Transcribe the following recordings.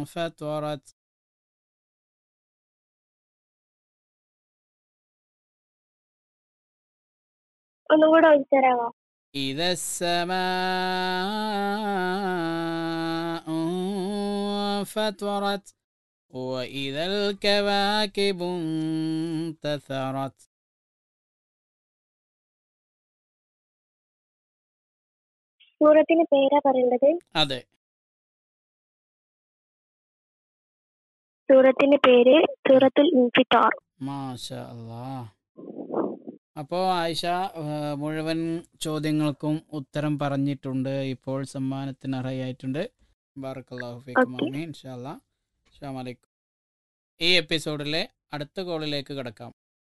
فطرت ഒന്നുകൂടെ ഉത്തരവോ إذا السماء انفطرت وإذا الكواكب انتثرت സൂറത്തിന് പേരാ പറയേണ്ടത് അതെ സൂറത്തിന്റെ പേര് സൂറത്തുൽ ഇൻഫിത്താർ മാഷ അല്ലാ അപ്പോൾ ആയിഷ ആ, മുഴുവൻ ചോദ്യങ്ങൾക്കും ഉത്തരം പറഞ്ഞിട്ടുണ്ട് ഇപ്പോൾ സമ്മാനത്തിന് അർഹയായിട്ടുണ്ട് ബാറക്കല്ലാഹു ഫീക്കും Okay. ആമീൻ ഇൻഷാ അല്ലാ അസ്സലാമു അലൈക്കും ഈ എപ്പിസോഡിലെ അടുത്ത കോളിലേക്ക് കിടക്കാം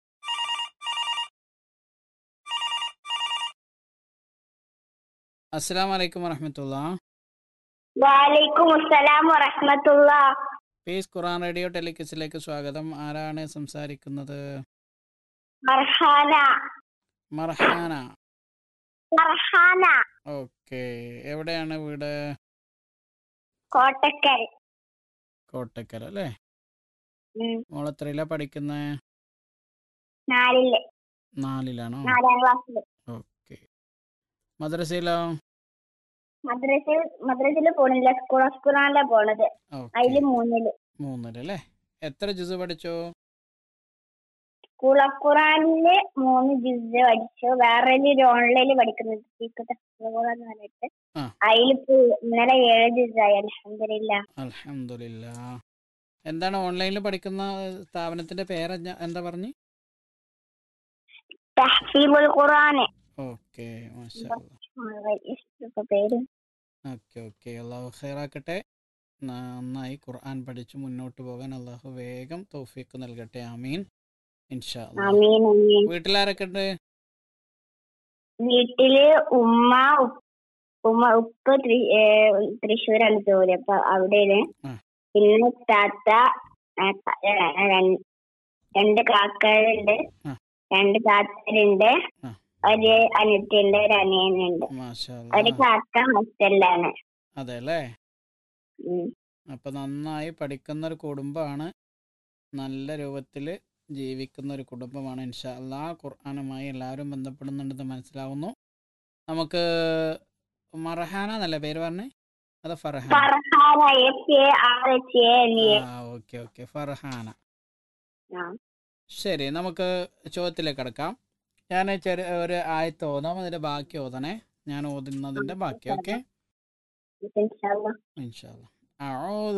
അസ്സലാമു അലൈക്കും വറഹമത്തുള്ള വാലൈക്കും അസ്സലാം വറഹ്മത്തുള്ള പീസ് ഖുറാൻ റേഡിയോ ടെലിക്കിസിലേക്ക് സ്വാഗതം ആരാണ് സംസാരിക്കുന്നത് ഫർഹാന മർഹാന ഫർഹാന ഓക്കെ എവിടെയാണ് വീട് കോട്ടക്കൽ കോട്ടക്കര അല്ലേ ഉം, മോളെത്രയിലാ പഠിക്കുന്നത് നാലില് നാലിലാണോ നാലാം ക്ലാസ്സില് ഓക്കെ മദ്രസയിലോ മദ്രസയിൽ മദ്രസയിൽ പോണില്ല സ്കൂൾ ഓഫ് ഖുറാനിലാ പോണത് ഓക്കെ അതില് മൂന്നില് മൂന്നില് അല്ലേ എത്ര ജ്യൂസ് പഠിച്ചു സ്കൂൾ ഓഫ് ഖുറാനില് മൂന്ന് ജിസ് പഠിച്ചു വേറെ ഒരു ഓൺലൈനിൽ പഠിക്കുന്നുണ്ട് സീക്രട്ട് ഖുറാൻ എന്ന് പറഞ്ഞിട്ട് ആ. അതിലിപ്പോ ഇന്നലെ ഏഴ് ജിസായി അലഹമില്ല അൽഹംദുലില്ല എന്താണ് ഓൺലൈനിൽ പഠിക്കുന്ന സ്ഥാപനത്തിന്റെ പേര് എന്താ പറഞ്ഞു തഹ്സീബുൽ ഖുറാന് ഓക്കെ മാഷാ ഇപ്പൊ പേര് ഓക്കെ ഓക്കെ അള്ളാഹു ഖൈറാക്കട്ടെ നന്നായി ഖുർആൻ പഠിച്ച് മുന്നോട്ട് പോകാൻ അള്ളാഹു വേഗം തൗഫീഖ് നൽകട്ടെ ആമീൻ ഇൻഷാ അല്ലാ. അമീൻ അമീൻ വീട്ടിലാരൊക്കെ ഉണ്ട് വീട്ടില് ഉമ്മ ഉപ്പ- ഉമ്മ ഉപ്പ തൃ- ഏ, തൃശ്ശൂരാണ് ജോലി അപ്പൊ അവിടെയാണ് ആ. പിന്നെ താത്ത ആ, ക- ഏ, രണ്ട്- രണ്ട് കാക്കകളുണ്ട് ആ. രണ്ട് താത്തരുണ്ട് ആ. ഒരു അനിയത്തിയുണ്ട് ഒരു അനിയനുണ്ട് മാഷാ ഒരു അല്ലാ. കാക്ക ഹോസ്റ്റലിലാണ് അതെ അല്ലേ ഉം. അപ്പം നന്നായി പഠിക്കുന്ന ഒരു കുടുംബമാണ് നല്ല രൂപത്തിൽ ജീവിക്കുന്ന ഒരു കുടുംബമാണ് ഇൻഷാ അല്ലാ ഖുർആാനുമായി എല്ലാവരും ബന്ധപ്പെടുന്നുണ്ടെന്ന് മനസ്സിലാവുന്നു നമുക്ക് മറഹാന എന്നല്ല പേര് പറഞ്ഞേ അത് Farhana Farhana F A R H A N A ആ ഓക്കെ ഓക്കെ ഫർഹാന ആ. ശരി നമുക്ക് ചോദ്യത്തിലേക്ക് കിടക്കാം ഞാൻ ചെറിയ ഒരു ആയത്ത് ഓതാം അതിൻ്റെ ബാക്കി ഓതണേ ഞാൻ ഓതുന്നതിൻ്റെ ബാക്കി ഓക്കെ ഇൻഷാ അല്ലാ. ഇൻഷാ അല്ലാ. أعوذ